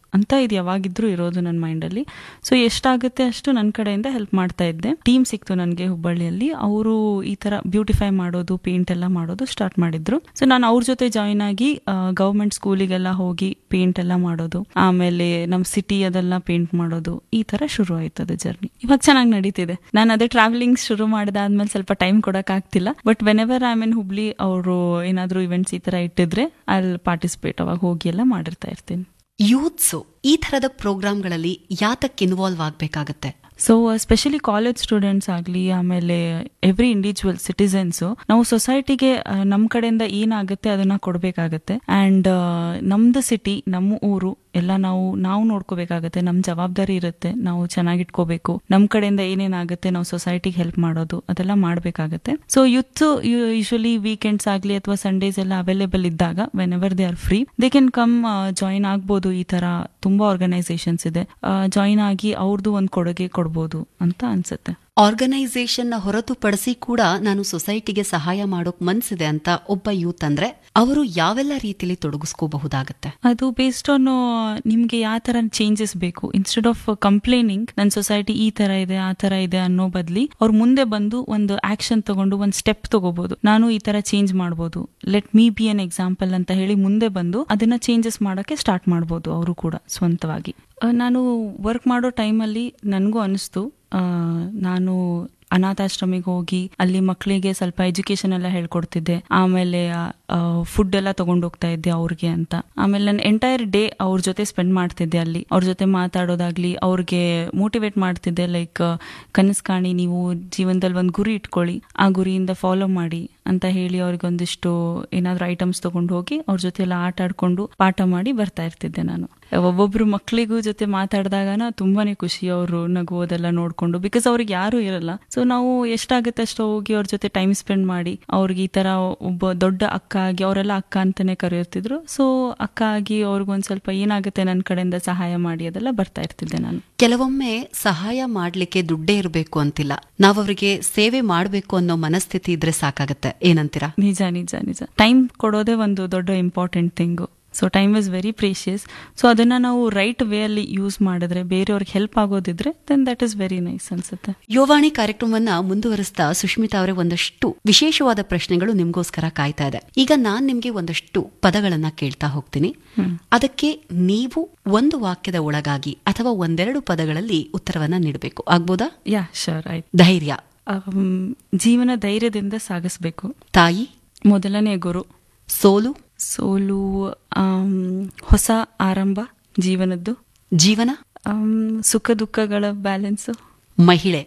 ಅಂತ ಇದು ಯಾವಾಗಿದ್ರೂ ಇರೋದು ನನ್ನ ಮೈಂಡಲ್ಲಿ ಸೊ ಎಷ್ಟಾಗುತ್ತೆ ಅಷ್ಟು ನನ್ನ ಕಡೆಯಿಂದ ಹೆಲ್ಪ್ ಮಾಡ್ತಾ ಇದ್ದೆ ಟೀಮ್ ಸಿಕ್ತು ನನಗೆ ಹುಬ್ಬಳ್ಳಿಯಲ್ಲಿ ಅವರು ಈ ತರ ಬ್ಯೂಟಿಫೈ ಮಾಡೋದು ಪೇಂಟ್ ಎಲ್ಲ ಮಾಡೋದು ಸ್ಟಾರ್ಟ್ ಮಾಡಿದ್ರು ಸೊ ನಾನು ಅವ್ರ ಜೊತೆ ಜಾಯಿನ್ ಆಗಿ ಗವರ್ಮೆಂಟ್ ಸ್ಕೂಲಿಗೆಲ್ಲ ಹೋಗಿ ಪೇಂಟ್ ಎಲ್ಲ ಮಾಡೋದು ಆಮೇಲೆ ನಮ್ಮ ಸಿಟಿ ಅದೆಲ್ಲ ಪೇಂಟ್ ಮಾಡೋದು ಈ ತರ ಶುರು ಆಯ್ತದ ಜರ್ನಿ ಇವಾಗ ಚೆನ್ನಾಗಿ ನಡೀತಿದೆ ನಾನು ಅದೇ ಟ್ರಾವೆಲಿಂಗ್ ಶುರು ಮಾಡಿದಾದ್ಮೇಲೆ ಸ್ವಲ್ಪ ಟೈಮ್ ಕೊಡಕ್ ಆಗ್ತಿಲ್ಲ but whenever I mean Hubli ಅವರು ಏನಾದ್ರು ಇವೆಂಟ್ಸ್ ಈ ತರ ಇಟ್ಟಿದ್ರೆ ಅಲ್ಲಿ ಪಾರ್ಟಿಸಿಪೇಟ್ ಅವಾಗ ಹೋಗಿ ಎಲ್ಲ ಮಾಡಿರ್ತಾ ಇರ್ತೀನಿ ಯೂತ್ಸು ಈ ಥರದ ಪ್ರೋಗ್ರಾಮ್ಗಳಲ್ಲಿ ಯಾತಕ್ಕೆ ಇನ್ವಾಲ್ವ್ ಆಗಬೇಕಾಗತ್ತೆ ಸೊ ಸ್ಪೆಷಲಿ ಕಾಲೇಜ್ ಸ್ಟೂಡೆಂಟ್ಸ್ ಆಗಲಿ ಆಮೇಲೆ ಎವ್ರಿ ಇಂಡಿವಿಜುವಲ್ ಸಿಟಿಸನ್ಸ್ ನಾವು ಸೊಸೈಟಿಗೆ ನಮ್ಮ ಕಡೆಯಿಂದ ಏನಾಗುತ್ತೆ ಅದನ್ನ ಕೊಡಬೇಕಾಗತ್ತೆ ಅಂಡ್ ನಮ್ದು ಸಿಟಿ ನಮ್ಮ ಊರು ಎಲ್ಲ ನಾವು ನಾವು ನೋಡ್ಕೋಬೇಕಾಗತ್ತೆ ನಮ್ಮ ಜವಾಬ್ದಾರಿ ಇರುತ್ತೆ ನಾವು ಚೆನ್ನಾಗಿಟ್ಕೋಬೇಕು ನಮ್ಮ ಕಡೆಯಿಂದ ಏನೇನಾಗುತ್ತೆ ನಾವು ಸೊಸೈಟಿಗೆ ಹೆಲ್ಪ್ ಮಾಡೋದು ಅದೆಲ್ಲ ಮಾಡಬೇಕಾಗತ್ತೆ ಸೊ ಯೂತ್ ಯೂಶಲಿ ವೀಕೆಂಡ್ಸ್ ಆಗಲಿ ಅಥವಾ ಸಂಡೇಸ್ ಎಲ್ಲ ಅವೈಲೇಬಲ್ ಇದ್ದಾಗ whenever they are free they can come join ಆಗ್ಬೋದು ಈ ತರ ತುಂಬಾ ಆರ್ಗನೈಸೇಷನ್ಸ್ ಇದೆ ಜಾಯಿನ್ ಆಗಿ ಅವ್ರದ್ದು ಒಂದು ಕೊಡುಗೆ ಕೊಡ್ಬೋದು ಅಂತ ಅನ್ಸುತ್ತೆ ಆರ್ಗನೈಸೇಷನ್ ನ ಹೊರತುಪಡಿಸಿ ಕೂಡ ನಾನು ಸೊಸೈಟಿಗೆ ಸಹಾಯ ಮಾಡೋಕ್ ಮನ್ಸಿದೆ ಅಂತ ಒಬ್ಬ ಯೂತ್ ಅಂದ್ರೆ ಅವರು ಯಾವೆಲ್ಲ ರೀತಿಯಲ್ಲಿ ತೊಡಗಿಸ್ಕೋಬಹುದಾಗತ್ತೆ ಅದು ಬೇಸ್ಡ್ ಆನ್ ನಿಮ್ಗೆ ಯಾವ ತರ ಚೇಂಜಸ್ ಬೇಕು ಇನ್ಸ್ಟೆಡ್ ಆಫ್ ಕಂಪ್ಲೇನಿಂಗ್ ನನ್ನ ಸೊಸೈಟಿ ಈ ತರ ಇದೆ ಆ ತರ ಇದೆ ಅನ್ನೋ ಬದ್ಲಿ ಅವ್ರು ಮುಂದೆ ಬಂದು ಒಂದು ಆಕ್ಷನ್ ತಗೊಂಡು ಒಂದು ಸ್ಟೆಪ್ ತಗೋಬಹುದು ನಾನು ಈ ತರ ಚೇಂಜ್ ಮಾಡ್ಬೋದು let me be an example ಅಂತ ಹೇಳಿ ಮುಂದೆ ಬಂದು ಅದನ್ನ ಚೇಂಜಸ್ ಮಾಡಕ್ಕೆ ಸ್ಟಾರ್ಟ್ ಮಾಡ್ಬೋದು ಅವರು ಕೂಡ ಸ್ವಂತವಾಗಿ ಆ, ನಾನು ವರ್ಕ್ ಮಾಡೋ ಟೈಮಲ್ಲಿ ನನಗೂ ಅನಿಸ್ತು ಆ, ನಾನು ಅನಾಥಾಶ್ರಮಿಗೆ ಹೋಗಿ ಅಲ್ಲಿ ಮಕ್ಕಳಿಗೆ ಸ್ವಲ್ಪ ಎಜುಕೇಶನ್ ಎಲ್ಲ ಹೇಳ್ಕೊಡ್ತಿದ್ದೆ ಆಮೇಲೆ ಫುಡ್ ಎಲ್ಲ ತಗೊಂಡು ಹೋಗ್ತಾ ಇದ್ದೆ ಅವ್ರಿಗೆ ಅಂತ ಆಮೇಲೆ ನಾನು ಎಂಟೈರ್ ಡೇ ಅವ್ರ ಜೊತೆ ಸ್ಪೆಂಡ್ ಮಾಡ್ತಿದ್ದೆ ಅಲ್ಲಿ ಅವ್ರ ಜೊತೆ ಮಾತಾಡೋದಾಗ್ಲಿ ಅವ್ರಿಗೆ ಮೋಟಿವೇಟ್ ಮಾಡ್ತಿದ್ದೆ ಲೈಕ್ ಕನಸು ಕಾಣಿ ನೀವು ಜೀವನದಲ್ಲಿ ಒಂದು ಗುರಿ ಇಟ್ಕೊಳ್ಳಿ ಆ ಗುರಿಯಿಂದ ಫಾಲೋ ಮಾಡಿ ಅಂತ ಹೇಳಿ ಅವ್ರಿಗೆ ಒಂದಿಷ್ಟು ಏನಾದ್ರು ಐಟಮ್ಸ್ ತಗೊಂಡು ಹೋಗಿ ಅವ್ರ ಜೊತೆ ಎಲ್ಲ ಆಟ ಆಡ್ಕೊಂಡು ಪಾಠ ಮಾಡಿ ಬರ್ತಾ ಇರ್ತಿದ್ದೆ ನಾನು ಒಬ್ಬೊಬ್ರು ಮಕ್ಕಳಿಗೂ ಜೊತೆ ಮಾತಾಡಿದಾಗನ ತುಂಬಾನೇ ಖುಷಿ ಅವರು ನಗುವುದೆಲ್ಲ ನೋಡ್ಕೊಂಡು ಬಿಕಾಸ್ ಅವ್ರಿಗೆ ಯಾರು ಇರಲ್ಲ ಸೊ ನಾವು ಎಷ್ಟಾಗುತ್ತೆ ಅಷ್ಟು ಹೋಗಿ ಅವ್ರ ಜೊತೆ ಟೈಮ್ ಸ್ಪೆಂಡ್ ಮಾಡಿ ಅವ್ರಿಗೆ ಈ ತರ ಒಬ್ಬ ದೊಡ್ಡ ಅಕ್ಕ ಆಗಿ ಅವರೆಲ್ಲ ಅಕ್ಕ ಅಂತಾನೆ ಕರೆಯುತ್ತಿದ್ರು ಸೊ ಅಕ್ಕ ಆಗಿ ಅವ್ರಿಗೊಂದ್ ಸ್ವಲ್ಪ ಏನಾಗುತ್ತೆ ನನ್ನ ಕಡೆಯಿಂದ ಸಹಾಯ ಮಾಡಿ ಅದೆಲ್ಲ ಬರ್ತಾ ಇರ್ತಿದ್ದೆ ನಾನು ಕೆಲವೊಮ್ಮೆ ಸಹಾಯ ಮಾಡ್ಲಿಕ್ಕೆ ದುಡ್ಡೇ ಇರಬೇಕು ಅಂತಿಲ್ಲ ನಾವು ಅವರಿಗೆ ಸೇವೆ ಮಾಡಬೇಕು ಅನ್ನೋ ಮನಸ್ಥಿತಿ ಇದ್ರೆ ಸಾಕಾಗತ್ತೆ ಏನಂತೀರಾ ನಿಜ ನಿಜ ನಿಜ ಟೈಮ್ ಕೊಡೋದೇ ಒಂದು ದೊಡ್ಡ important thing so time is very precious so ಅದನ್ನ ನಾವು ರೈಟ್ ವೇ ಅಲ್ಲಿ ಯೂಸ್ ಮಾಡಿದ್ರೆ ಬೇರೆಯವ್ರಿಗೆ ಹೆಲ್ಪ್ ಆಗೋದಿದ್ರೆ then that is very nice ಅನ್ಸುತ್ತೆ ಯುವಾಣಿ ಕಾರ್ಯಕ್ರಮವನ್ನ ಮುಂದುವರಿಸ್ತಾ ಸುಷ್ಮಿತಾ ಅವರೇ ಒಂದಷ್ಟು ವಿಶೇಷವಾದ ಪ್ರಶ್ನೆಗಳು ನಿಮ್ಗೋಸ್ಕರ ಕಾಯ್ತಾ ಇದೆ ಈಗ ನಾನ್ ನಿಮ್ಗೆ ಒಂದಷ್ಟು ಪದಗಳನ್ನ ಕೇಳ್ತಾ ಹೋಗ್ತೀನಿ ಅದಕ್ಕೆ ನೀವು ಒಂದು ವಾಕ್ಯದ ಒಳಗಾಗಿ ಅಥವಾ ಒಂದೆರಡು ಪದಗಳಲ್ಲಿ ಉತ್ತರವನ್ನ ನೀಡಬೇಕು ಆಗ್ಬೋದಾ ಯಾ ಶೋರ್ ಆಯ್ತು ಧೈರ್ಯ ಆಮ್, ಜೀವನ ಧೈರ್ಯದಿಂದ ಸಾಗಿಸ್ಬೇಕು ತಾಯಿ ಮೊದಲನೇ ಗುರು ಸೋಲು ಸೋಲು ಆಮ್, ಹೊಸ ಆರಂಭ ಜೀವನದ್ದು ಜೀವನ ಆಮ್, ಸುಖ ದುಃಖಗಳ ಬ್ಯಾಲೆನ್ಸು ಮಹಿಳೆ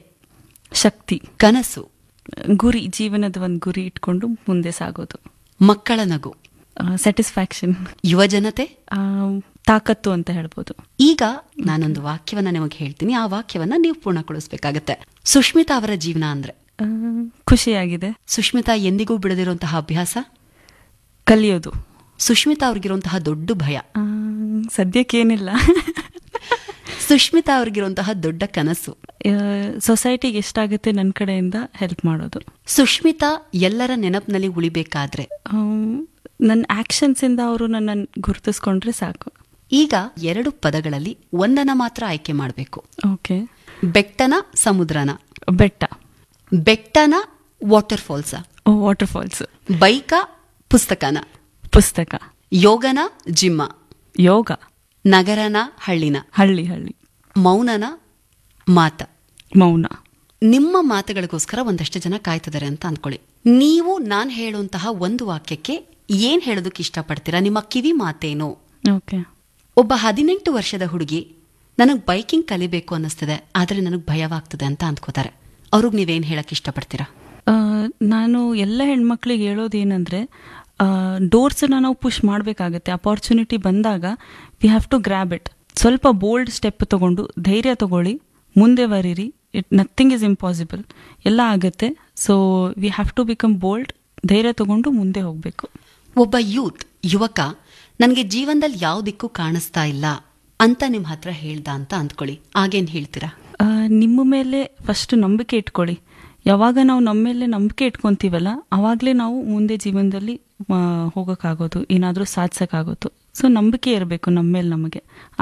ಶಕ್ತಿ ಕನಸು ಗುರಿ ಜೀವನದ ಒಂದು ಗುರಿ ಇಟ್ಕೊಂಡು ಮುಂದೆ ಸಾಗೋದು ಮಕ್ಕಳ ನಗು ಸ್ಯಾಟಿಸ್ಫ್ಯಾಕ್ಷನ್ ಯುವಜನತೆ ತಾಕತ್ತು ಅಂತ ಹೇಳ್ಬೋದು ಈಗ ನಾನೊಂದು ವಾಕ್ಯವನ್ನ ನಿಮಗೆ ಹೇಳ್ತೀನಿ ಆ ವಾಕ್ಯವನ್ನ ನೀವು ಪೂರ್ಣಗೊಳಿಸಬೇಕಾಗತ್ತೆ ಸುಷ್ಮಿತಾ ಅವರ ಜೀವನ ಅಂದ್ರೆ ಆ, ಖುಷಿಯಾಗಿದೆ ಸುಷ್ಮಿತಾ ಎಂದಿಗೂ ಬಿಡದಿರುವಂತಹ ಅಭ್ಯಾಸ ಕಲಿಯೋದು ಸುಷ್ಮಿತಾ ಅವ್ರಿಗಿರುವಂತಹ ದೊಡ್ಡ ಭಯ ಆ, ಸದ್ಯಕ್ಕೇನಿಲ್ಲ ಸುಷ್ಮಿತಾ ಅವ್ರಿಗಿರುವಂತಹ ದೊಡ್ಡ ಕನಸು ಸೊಸೈಟಿಗೆ ಎಷ್ಟಾಗುತ್ತೆ ನನ್ನ ಕಡೆಯಿಂದ ಹೆಲ್ಪ್ ಮಾಡೋದು ಸುಷ್ಮಿತಾ ಎಲ್ಲರ ನೆನಪಿನಲ್ಲಿ ಉಳಿಬೇಕಾದ್ರೆ ನನ್ನ ಆಕ್ಷನ್ಸ್ ಇಂದ ಅವರು ನನ್ನನ್ನು ಗುರುತಿಸ್ಕೊಂಡ್ರೆ ಸಾಕು ಈಗ ಎರಡು ಪದಗಳಲ್ಲಿ ಒಂದನ್ನ ಮಾತ್ರ ಆಯ್ಕೆ ಮಾಡಬೇಕು ಓಕೆ ಬೆಟ್ಟನ ಸಮುದ್ರನ ಬೆಟ್ಟ ಬೆಟ್ಟನ ವಾಟರ್ ಫಾಲ್ಸ ವಾಟರ್ ಫಾಲ್ಸ್ ಬೈಕ ಪುಸ್ತಕನ ಪುಸ್ತಕ ಯೋಗನ ಜಿಮ್ಮ ಯೋಗ ನಗರನ ಹಳ್ಳಿನ ಹಳ್ಳಿ ಹಳ್ಳಿ ಮೌನನ ಮಾತ ಮೌನ ನಿಮ್ಮ ಮಾತುಗಳಿಗೋಸ್ಕರ ಒಂದಷ್ಟು ಜನ ಕಾಯ್ತಿದ್ದಾರೆ ಅಂತ ಅಂದ್ಕೊಳ್ಳಿ ನೀವು ನಾನು ಹೇಳುವಂತಹ ಒಂದು ವಾಕ್ಯಕ್ಕೆ ಏನ್ ಹೇಳೋದಕ್ಕೆ ಇಷ್ಟಪಡ್ತೀರಾ ನಿಮ್ಮ ಕಿವಿ ಮಾತೇನು ಓಕೆ ಒಬ್ಬ ಹದಿನೆಂಟು ವರ್ಷದ ಹುಡುಗಿ ನನಗೆ ಬೈಕಿಂಗ್ ಕಲಿಬೇಕು ಅನ್ನಿಸ್ತಿದೆ ಆದರೆ ನನಗೆ ಭಯವಾಗ್ತದೆ ಅಂತ ಅಂದ್ಕೋತಾರೆ ಅವ್ರಿಗೆ ನೀವೇನ್ ಹೇಳಕ್ ಇಷ್ಟಪಡ್ತೀರಾ ನಾನು ಎಲ್ಲ ಹೆಣ್ಮಕ್ಳಿಗೆ ಹೇಳೋದೇನೆಂದ್ರೆ ಡೋರ್ಸನ್ನ ನಾವು ಪುಷ್ ಮಾಡಬೇಕಾಗತ್ತೆ ಅಪಾರ್ಚುನಿಟಿ ಬಂದಾಗ we have to grab it ಸ್ವಲ್ಪ ಬೋಲ್ಡ್ ಸ್ಟೆಪ್ ತಗೊಂಡು ಧೈರ್ಯ ತಗೊಳ್ಳಿ ಮುಂದೆ ಬರೀರಿ ಇಟ್ ನಥಿಂಗ್ ಇಸ್ ಇಂಪಾಸಿಬಲ್ ಎಲ್ಲ ಆಗುತ್ತೆ so we have to become bold ಧೈರ್ಯ ತಗೊಂಡು ಮುಂದೆ ಹೋಗಬೇಕು ಒಬ್ಬ ಯೂತ್ ಯುವಕ ನನಗೆ ಜೀವನದಲ್ಲಿ ಯಾವ ದಿಕ್ಕು ಕಾಣಿಸ್ತಾ ಇಲ್ಲ ಅಂತ ನಿಮ್ ಹತ್ರ ಹೇಳ್ದ ಅಂತ ಅಂದ್ಕೊಳ್ಳಿ ಆಗೇನ್ ಹೇಳ್ತೀರಾ ಆ, ನಿಮ್ಮ ಮೇಲೆ ಫಸ್ಟ್ ನಂಬಿಕೆ ಇಟ್ಕೊಳ್ಳಿ ಯಾವಾಗ ನಾವು ನಮ್ಮ ಮೇಲೆ ನಂಬಿಕೆ ಇಟ್ಕೊಂತೀವಲ್ಲ ಅವಾಗಲೇ ನಾವು ಮುಂದೆ ಜೀವನದಲ್ಲಿ ಆ, ಹೋಗೋಕ್ಕಾಗೋದು ಏನಾದರೂ ಸಾಧಿಸೋಕ್ಕಾಗೋದು ಸೊ ನಂಬಿಕೆ ಇರಬೇಕು ನಮ್ಮ ಮೇಲೆ ನಮಗೆ